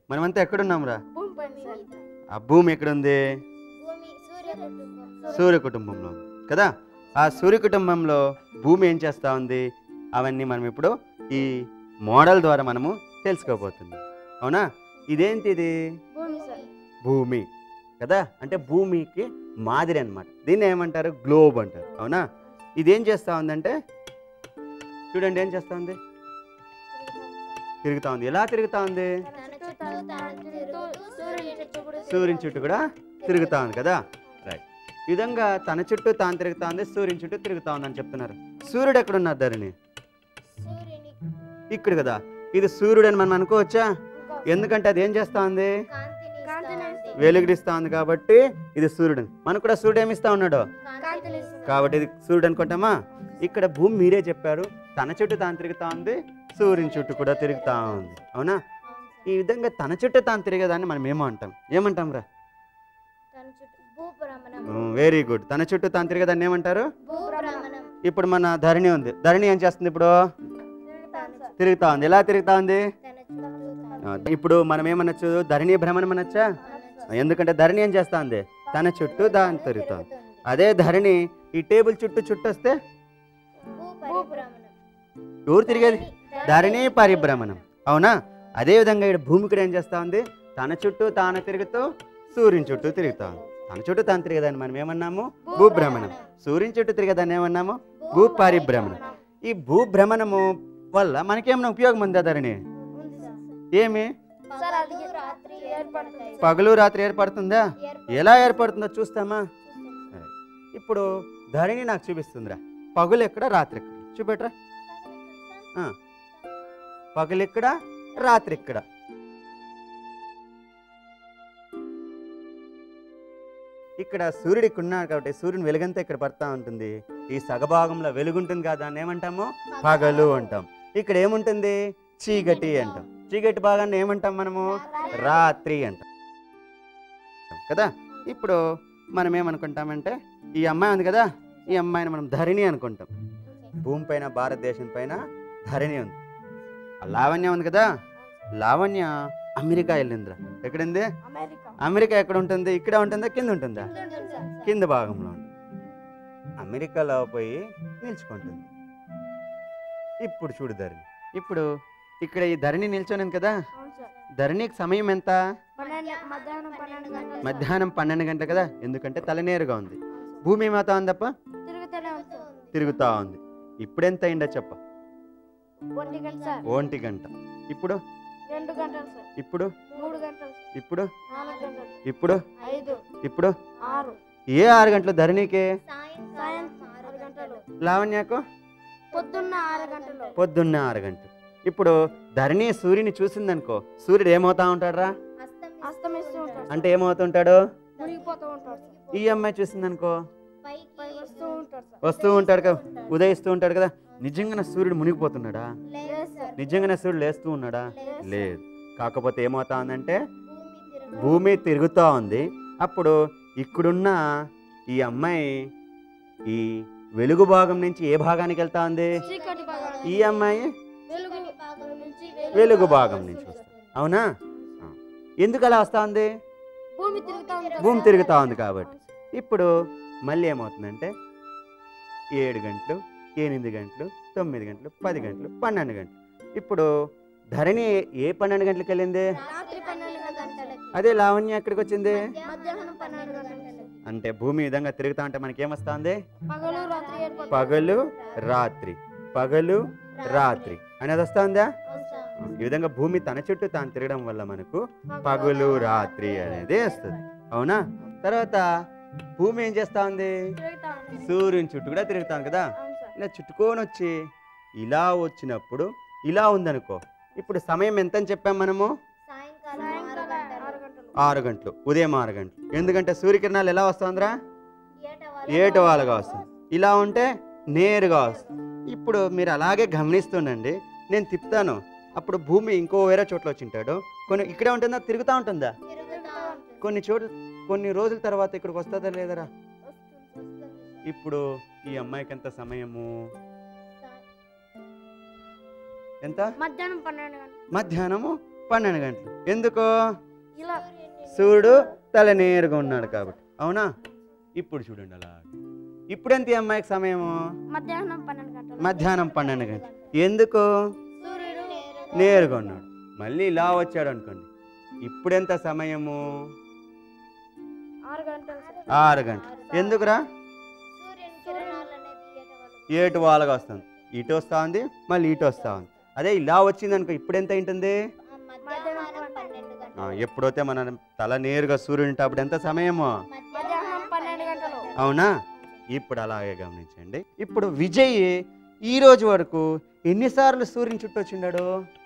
మనమంతా ఎక్కడున్నాంరా భూమి పైన సార్ ఆ భూమి ఎక్కడుంది భూమి సూర్య కుటుంబం సూర్య కుటుంబంలో ఉంది. కదా ఆ సూర్య కుటుంబంలో భూమి ఏం చేస్తూ ఉంది అవన్నీ మనం ఇప్పుడు ఈ మోడల్ ద్వారా మనము తెలుసుకోబోతున్నాం అవునా ఇదేంటి ఇది భూమి సార్ భూమి కదా అంటే భూమికి మాదిరి అన్నమాట దీన్ని ఏమంటారు గ్లోబ్ అంటారు అవునా ఇదేం చేస్తూ ఉందంటే చూడండి ఏం చేస్తూ ఉంది తిరుగుతూ ఉంది ఎలా తిరుగుతూ ఉంది తన చుట్టూ తాను తిరుగుతూ సూర్యుని చుట్టూ కూడా సూర్యుని చుట్టూ కూడా తిరుగుతూ ఉంది కదా రైట్ ఈ విధంగా తన చుట్టూ తాను తిరుగుతూ ఉంది సూర్యుని చుట్టూ తిరుగుతూ ఉందని చెప్తున్నారు సూర్యుడు ఎక్కడున్నారు ధరణి సూర్యుని ఇక్కడ కదా ఇది సూర్యుడు అని మనం అనుకోవచ్చా ఎందుకంటే అది ఏం చేస్తా ఉంది కాంతిని కాంతిని ఇస్తా ఉంది. వెలుగుడిస్తా ఉంది కాబట్టి ఇది సూర్యుడు అని. మనకు కూడా సూర్యుడు ఏమి ఇస్తా ఉన్నాడు కాంతిని ఇస్తా ఉంది. కాబట్టి ఇది సూర్యుడు అనుకుంటామా ఇక్కడ భూమి మీరే చెప్పారు తన చుట్టూ తాను తిరుగుతా ఉంది సూర్యుని చుట్టూ కూడా తిరుగుతా ఉంది అవునా అవును ఈ సార్. విధంగా తన చుట్టూ తాను తిరిగేదాన్ని మనం ఏమో అంటాం ఏమంటాం రా తన చుట్టూ భూభ్రమణం వెరీ గుడ్ తన చుట్టూ తాను తిరిగేదాన్ని ఏమంటారు భూభ్రమణం ఇప్పుడు మన ధరణి ఉంది ధరణి ఏం చేస్తుంది ఇప్పుడు తిరుగుతాను సార్ తిరుగుతా ఉంది ఎలా తిరుగుతా ఉంది తన చుట్టూ తాను ఆ, ఇప్పుడు మనం ఏమనొచ్చు ధరణి భ్రమణం అనొచ్చా ఎందుకంటే ధరణి ఏం చేస్తా ఉంది తన చుట్టూ దాని తిరుగుతా ఉంది. అదే ధరణి ఈ టేబుల్ చుట్టూ చుట్టూ వస్తే భూపరిభ్రమణం ఎవరు తిరిగేది ధరణి పరిభ్రమణం అవునా అదే విధంగా ఇక్కడ భూమి కూడా ఏం చేస్తా ఉంది తన చుట్టూ తాను తిరుగుతూ సూర్యుని చుట్టూ తిరుగుతా ఉంది తన చుట్టూ తాను తిరిగేదాన్ని మనం ఏమన్నాము భూభ్రమణం సూర్యుని చుట్టూ తిరిగేదాన్ని ఏమన్నాము భూ పరిభ్రమణం ఈ భూభ్రమణము వల్ల మనకేమైనా ఉపయోగం ఉందా ధరణి ఉంది సార్ ఏమి సార్ అది పగలు రాత్రి ఏర్పడతాయి పగలు రాత్రి ఏర్పడుతుందా ఎలా ఏర్పడుతుందో చూస్తామా సరే. ఇప్పుడు ధరణి నాకు చూపిస్తుందిరా పగులు ఎక్కడ రాత్రి ఎక్కడ చూపెట్రా ఆ. పగలు ఎక్కడ రాత్రి ఎక్కడ ఇక్కడ సూర్యుడికి ఉన్నాడు కాబట్టి సూర్యుని వెలుగంతా ఇక్కడ పడతా ఉంటుంది ఈ సగభాగంలో వెలుగుంటుంది కదా దాన్ని ఏమంటాము పగలు అంటాం ఇక్కడ ఏముంటుంది చీకటి అంటాం చీకటి భాగాన్ని ఏమంటాం మనము రాత్రి అంటాం కదా ఇప్పుడు మనం ఏమనుకుంటామంటే ఈ అమ్మాయి ఉంది కదా ఈ అమ్మాయిని మనం ధరణి అనుకుంటాం భూమి పైన భారతదేశం పైన ధరణి ఉంది ఆ లావణ్య ఉంది కదా లావణ్య అమెరికా వెళ్ళిందిరా ఎక్కడుంది అమెరికా అమెరికా ఎక్కడ ఉంటుంది ఇక్కడ ఉంటుందా కింద ఉంటుందా ఉంటుంది సార్ కింద భాగంలో ఉంటుంది అమెరికాలో పోయి నిల్చుకుంటుంది ఇప్పుడు చూడు ధరణి ఇప్పుడు ఇక్కడ ఈ ధరణి నిల్చొని కదా అవును సార్ ధరణికి సమయం ఎంత పన్నెండు మధ్యాహ్నం పన్నెండు గంటలు మధ్యాహ్నం పన్నెండు గంటలు కదా ఎందుకంటే తలనేరుగా ఉంది భూమి ఏమవుతా ఉందప్ప తిరుగుతూనే ఉంటుంది తిరుగుతా ఉంది ఇప్పుడు ఎంత అయిందో చెప్ప ఒంటి గంట సార్ ఒంటి గంట ఇప్పుడు రెండు గంటలు సార్ ఇప్పుడు మూడు గంటలు సార్ ఇప్పుడు నాలుగు గంటలు ఇప్పుడు ఐదు ఇప్పుడు ఆరు ఏ ఆరు గంటలు ధరణికి సాయంకాలం ఆరు ఆరు గంటలు లావణ్యకు పొద్దున్న ఆరు గంటలు పొద్దున్న ఆరు గంటలు ఇప్పుడు ధరణి సూర్యుని చూసిందనుకో సూర్యుడు ఏమవుతా ఉంటాడురా అస్తమిస్తూ ఉంటాడు అంటే ఏమవుతుంటాడు మునిగిపోతూ ఉంటాడు సార్ ఈ అమ్మాయి చూసిందనుకో పై వస్తూ ఉంటాడు సార్ వస్తూ ఉంటాడు కదా ఉదయిస్తూ ఉంటాడు కదా నిజంగానే సూర్యుడు మునిగిపోతున్నాడా లేదు సార్ నిజంగానే సూర్యుడు లేస్తూ ఉన్నాడా లేదు కాకపోతే ఏమవుతా ఉందంటే భూమి తిరుగు భూమి తిరుగుతూ ఉంది అప్పుడు ఇక్కడున్న ఈ అమ్మాయి ఈ వెలుగు భాగం నుంచి ఏ భాగానికి వెళ్తా ఉంది చీకటి భాగం ఈ అమ్మాయి వెలుగు భాగం నుంచి వెలుగు భాగం నుంచి వస్తుంది అవునా ఆ. ఎందుకు అలా వస్తా ఉంది భూమి తిరుగుతూ ఉంటుంది భూమి తిరుగుతూ ఉంది కాబట్టి ఇప్పుడు మళ్ళీ ఏమవుతుందంటే ఏడు గంటలు ఎనిమిది గంటలు తొమ్మిది గంటలు పది గంటలు పన్నెండు గంటలు ఇప్పుడు ధరణి ఏ పన్నెండు గంటలకు వెళ్ళింది రాత్రి పన్నెండు గంటలకి అదే లావణ్య ఎక్కడికి వచ్చింది మధ్యాహ్నం పన్నెండు గంటలు అంటే భూమి ఈ విధంగా తిరుగుతా ఉంటే మనకి ఏమొస్తుంది పగలు రాత్రి ఏర్పడుతుంది పగలు రాత్రి పగలు రాత్రి అనేది వస్తుందా ఈ విధంగా భూమి తన చుట్టూ తాను తిరగడం వల్ల మనకు పగలు రాత్రి అనేది వస్తుంది అవునా తర్వాత భూమి ఏం చేస్తా ఉంది తిరుగుతా ఉంటుంది. సూర్యుని చుట్టూ కూడా తిరుగుతాం కదా అవును సార్ ఇలా చుట్టుకొని వచ్చి ఇలా వచ్చినప్పుడు ఇలా ఉందనుకో ఇప్పుడు సమయం ఎంత అని చెప్పాం మనము సాయంకాలం ఆరు సాయంకాలం గంటలు ఆరు గంటలు ఆరు గంటలు ఉదయం ఆరు గంటలు ఎందుకంటే సూర్యకిరణాలు ఎలా వస్తుందిరా ఏటవాలు ఏటవాలుగా వస్తుంది ఇలా ఉంటే నేరుగా వస్తుంది ఇప్పుడు మీరు అలాగే గమనిస్తుండండి నేను తిప్పుతాను అప్పుడు భూమి ఇంకో వేరే చోట్ల వచ్చి ఉంటాడు కొన్ని ఇక్కడే ఉంటుందా తిరుగుతూ ఉంటుందా తిరుగుతా ఉంటుంది కొన్ని చోట్ల కొన్ని రోజుల తర్వాత ఇక్కడికి వస్తుందా లేదరా వస్తుంది. ఇప్పుడు ఈ అమ్మాయికి ఎంత సమయము సా- ఎంత మధ్యాహ్నం పన్నెండు గంటలు మధ్యాహ్నము పన్నెండు గంటలు ఎందుకు ఇలా సూర్యుడు తల నేరుగా ఉన్నాడు కాబట్టి అవునా ఇప్పుడు చూడండి అలా ఇప్పుడు ఎంత ఈ అమ్మాయికి సమయము మధ్యాహ్నం పన్నెండు గంటలు మధ్యాహ్నం పన్నెండు గంటలు ఎందుకు సూర్యుడు నేరుగా ఉన్నాడు మళ్ళీ ఇలా వచ్చాడు అనుకోండి ఇప్పుడు ఎంత సమయము ఆరు గంటలు సార్. ఆరు గంటలు ఎందుకురా సూర్యుని కిరణాలు అనేది ఏట వల్ల ఏటు వాళ్ళగా వస్తుంది ఇటు వస్తా ఉంది మళ్ళీ ఇటు వస్తా ఉంది అదే ఇలా వచ్చింది అనుకో ఇప్పుడు ఎంత అయింటుంది మధ్యాహ్నం పన్నెండు ఆ, గంటలు ఎప్పుడైతే మన తల నేరుగా సూర్యుడు ఉంటే అప్పుడు ఎంత సమయము మధ్యాహ్నం పన్నెండు గంటలు అవునా ఇప్పుడు అలాగే గమనించండి ఇప్పుడు విజయ్ ఈ రోజు వరకు ఎన్నిసార్లు సూర్యుని చుట్టూ వచ్చిండాడు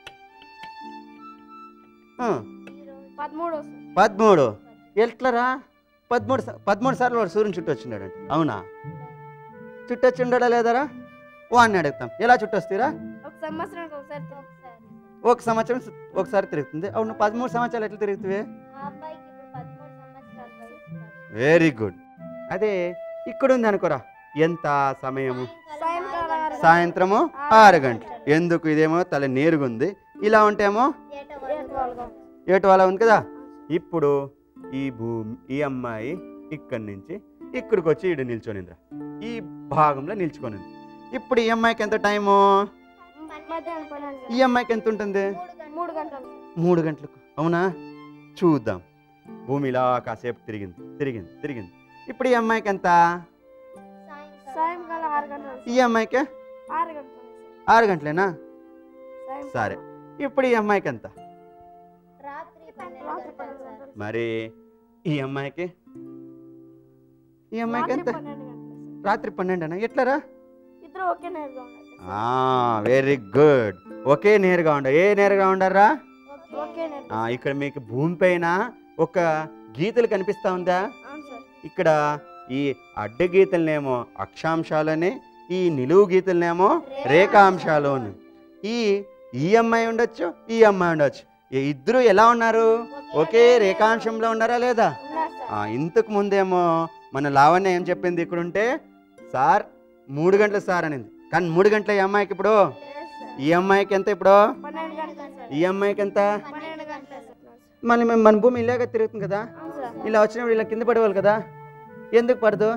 ఆ, పదమూడు సార్. పదమూడు ఎట్లరా పదమూడు సా- పదమూడు సార్లు వాడు సూర్యుని చుట్టూ వచ్చిండాడు అవునా చుట్టూ వచ్చి ఉండడా లేదరా వాడిని అడుగుతాం ఎలా చుట్టూ వస్తారా ఒక సంవత్సరానికి ఒకసారి తిరుగుతాం. ఒకసారి ఒక సంవత్సరం సు- ఒకసారి తిరుగుతుంది అవును పదమూడు సంవత్సరాలు ఎట్లా తిరుగుతుంది ఆ అబ్బాయికి ఇప్పుడు పదమూడు సంవత్సరాలు వయసు వెరీ గుడ్ అదే ఇక్కడ ఉంది అనుకోరా ఎంత సమయము సాయంకాలం ఆరు గంటలు. సాయంత్రము ఆరు గంటలు ఎందుకు ఇదేమో తల నేరుగుంది ఇలా ఉంటేమో ఏట ఏడు వాళ్ళగా. ఏటు వాళ్ళ ఉంది కదా ఇప్పుడు ఈ భూమి ఈ అమ్మాయి ఇక్కడి నుంచి ఇక్కడికి వచ్చి ఈడు నిల్చొనిందిరా ఈ భాగంలో నిల్చుకొనింది ఇప్పుడు ఈ అమ్మాయికి ఎంత టైము మధ్యాహ్నం పన్నెండు ఈ గంటలు. అమ్మాయికి ఎంత ఉంటుంది మూడు గంటలు మూడు గంటలకు అవునా చూద్దాం భూమి ఇలా కాసేపు తిరిగింది తిరిగింది తిరిగింది ఇప్పుడు ఈ అమ్మాయికి ఎంత సాయంకాలం ఆరు గంటలు ఈ అమ్మాయికి ఆరు గంటలు ఆరు గంటలేనా సాయంకాలం సరే ఇప్పుడు ఈ అమ్మాయికి ఎంత రాత్రి పన్నెండు రాత్రి గంటలు పన్నెండు సార్ గంటలు. మరి ఈ అమ్మాయికి ఈ అమ్మాయికి రాత్రి ఎంత పన్నెండు గంటలు సార్. రాత్రి పన్నెండనా ఎట్లరా ఇద్దరు ఒకే నేరుగా ఉన్నారు సార్. వెరీ గుడ్ ఒకే నేరుగా ఉండ ఏ నేరుగా ఉండరా ఒకే నేరుగా ఆ, ఇక్కడ మీకు భూమి పైన ఒక గీతలు కనిపిస్తా ఉందా అవును సార్ ఇక్కడ ఈ అడ్డు గీతలనేమో అక్షాంశాలని ఈ నిలువు గీతలనేమో రేఖాంశాలు అని ఈ ఈ అమ్మాయి ఉండొచ్చు ఈ అమ్మాయి ఉండొచ్చు ఈ ఇద్దరు ఎలా ఉన్నారు ఒకే రేఖాంశంలో ఉన్నారా లేదా ఉన్నారు సార్ ఆ, ఇంతకు ముందేమో మన లావణ్య ఏం చెప్పింది ఇక్కడ ఉంటే సార్ మూడు గంటలు సార్ అనింది కానీ మూడు గంటల ఈ అమ్మాయికి ఇప్పుడు లేదు సార్. ఈ అమ్మాయికి ఎంత ఇప్పుడు పన్నెండు గంటలు సార్ ఈ అమ్మాయికి ఎంత పన్నెండు గంటలు సార్ మళ్ళీ మేము మన భూమి ఇలాగే తిరుగుతుంది కదా అవును సార్ ఇలా వచ్చినప్పుడు ఇలా కింద పడేవాళ్ళు కదా ఎందుకు పడదు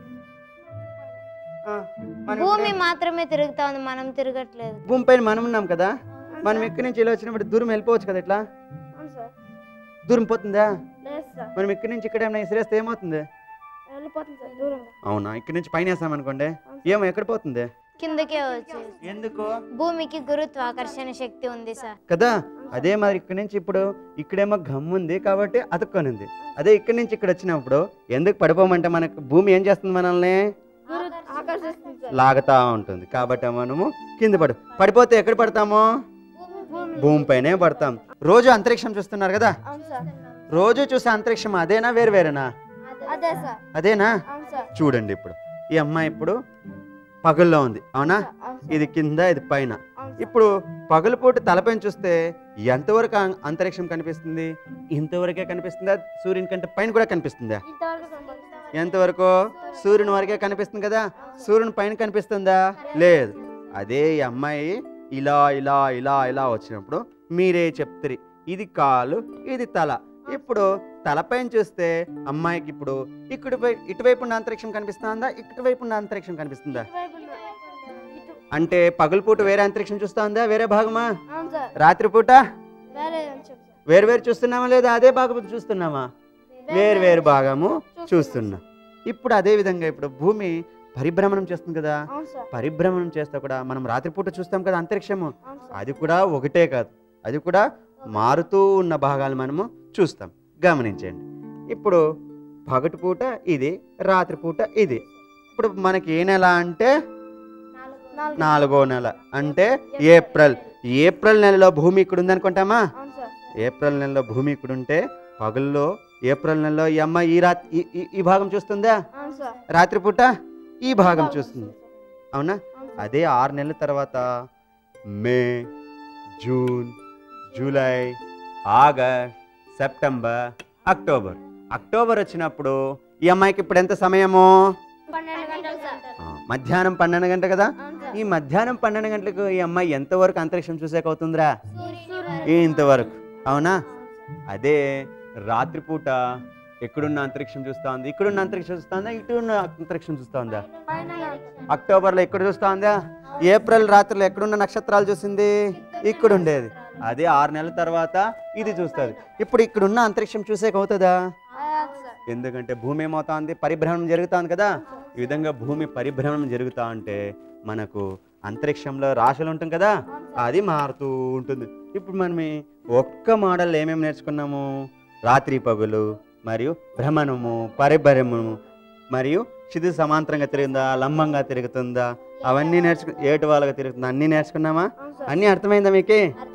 ఆ, మనం భూమి ఇప్పుడే- మాత్రమే తిరుగుతా ఉంది మనం తిరగట్లేదు భూమి పైన మనం ఉన్నాం కదా మనం ఇక్కడి నుంచి ఇలా వచ్చినప్పుడు దూరం వెళ్ళిపోవచ్చు కదా ఇట్లా అవును సార్ దూరం పోతుందా లేదు సార్ మనం ఇక్కడి నుంచి ఇక్కడ ఏమైనా ఇసిరేస్తే ఏమవుతుంది వెళ్ళిపోతుంది సార్ దూరంగా అవునా ఇక్కడి నుంచి పైన వేసాం అనుకోండి ఏమో ఎక్కడ పోతుంది కిందకే వచ్చేది ఎందుకు భూమికి గురుత్వాకర్షణ శక్తి ఉంది సార్ కదా అదే మరి ఇక్కడి నుంచి ఇప్పుడు ఇక్కడేమో గమ్ ఉంది కాబట్టి అతుక్కొనింది అదే ఇక్కడి నుంచి ఇక్కడ వచ్చినప్పుడు ఎందుకు పడిపోమంటే మనకు భూమి ఏం చేస్తుంది మనల్ని గురు ఆకర్షిస్తుంది సార్ లాగుతా ఉంటుంది కాబట్టి మనము కింద పడు పడిపోతే ఎక్కడ పడతాము భూమి భూమి పైనే పడతాం రోజు అంతరిక్షం చూస్తున్నారు కదా అవును సార్ రోజు చూసే అంతరిక్షం అదేనా వేరు వేరేనా అదే సార్ అదేనా అవును సార్ చూడండి ఇప్పుడు ఈ అమ్మాయి ఇప్పుడు పగుల్లో ఉంది అవునా అవును సార్ ఇది కింద ఇది పైన అవును సార్. ఇప్పుడు పగలుపూట తలపైన చూస్తే ఎంతవరకు అం- అంతరిక్షం కనిపిస్తుంది ఇంతవరకే కనిపిస్తుందా సూర్యుని కంటే పైన కూడా కనిపిస్తుందా ఇంతవరకు కనపడుతుంది. ఎంతవరకు సూర్యుని వరకే కనిపిస్తుంది కదా సూర్యుని పైన కనిపిస్తుందా లేదు అదే ఈ అమ్మాయి ఇలా ఇలా ఇలా ఇలా వచ్చినప్పుడు మీరే చెప్తారు ఇది కాలు ఇది తల ఇప్పుడు తలపైన చూస్తే అమ్మాయికి ఇప్పుడు ఇక్కడ ఇటువైపు ఉన్న అంతరిక్షం కనిపిస్తుందా ఇటువైపు ఉన్న అంతరిక్షం కనిపిస్తుందా ఇటువైపు ఉన్న- ఇటు అంటే పగలుపూట వేరే అంతరిక్షం చూస్తా ఉందా వేరే భాగమా అవును సార్ రాత్రిపూట వేరే అని చెప్పు సార్ వేరు వేరు చూస్తున్నామా లేదా అదే భాగం చూస్తున్నామా వేరు వేరు భాగము చూస్తున్నాం ఇప్పుడు అదే విధంగా ఇప్పుడు భూమి పరిభ్రమణం చేస్తుంది కదా అవును సార్ పరిభ్రమణం చేస్తే కూడా మనం రాత్రిపూట చూస్తాం కదా అంతరిక్షము అవును సార్ అది కూడా ఒకటే కాదు అది కూడా మారుతూ ఉన్న భాగాలు మనము చూస్తాం గమనించండి ఇప్పుడు పగటిపూట ఇది రాత్రిపూట ఇది ఇప్పుడు మనకి ఏ నెల అంటే నాలుగు నాలుగో నెల అంటే ఏప్రిల్ ఏప్రిల్ నెలలో భూమి ఇక్కడ ఉందనుకుంటామా అవును సార్ ఏప్రిల్ నెలలో భూమి ఇక్కడ ఉంటే పగల్లో ఏప్రిల్ నెలలో ఈ అమ్మ ఈ రాత్రి ఈ- ఈ- ఈ భాగం చూస్తుందా అవును సార్ రాత్రిపూట ఈ భాగం చూస్తుంది అవునా అవును సార్. అదే ఆరు నెలల తర్వాత May June July August September October October వచ్చినప్పుడు ఈ అమ్మాయికి ఇప్పుడు ఎంత సమయము పన్నెండు గంటలు సార్ ఆ, మధ్యాహ్నం పన్నెండు గంట కదా అవును సార్ ఈ మధ్యాహ్నం పన్నెండు గంటలకు ఈ అమ్మాయి ఎంతవరకు అంతరిక్షం చూసేక అవుతుందిరా సూర్యుడు ఇంతవరకు అవునా అదే రాత్రిపూట ఎక్కడున్న అంతరిక్షం చూస్తా ఉంది ఇక్కడున్న అంతరిక్షం చూస్తా ఉందా ఇటు ఉన్న అంతరిక్షం చూస్తా ఉందా అక్టోబర్లో ఎక్కడ చూస్తా ఉందా ఏప్రిల్ రాత్రిలో ఎక్కడున్న నక్షత్రాలు చూసింది ఇక్కడ ఉండేది అదే ఆరు నెలల తర్వాత ఇది చూస్తుంది ఇప్పుడు ఇక్కడున్న అంతరిక్షం చూసేక అవుతుందా ఎందుకంటే భూమి ఏమవుతుంది పరిభ్రమణం జరుగుతుంది కదా ఈ విధంగా భూమి పరిభ్రమణం జరుగుతా ఉంటే మనకు అంతరిక్షంలో రాశులు ఉంటుంది కదా అది మారుతూ ఉంటుంది ఇప్పుడు మనం ఈ ఒక్క మోడల్ ఏమేమి నేర్చుకున్నాము రాత్రి పగులు మరియు భ్రమణము పరిభ్రమణము మరియు క్షితి సమాంతరంగా తిరుగుతుందా లంబంగా తిరుగుతుందా అవన్నీ నేర్చుకు ఏటు వాళ్ళగా తిరుగుతుందా అన్నీ నేర్చుకున్నామా అన్నీ అర్థమైందా మీకే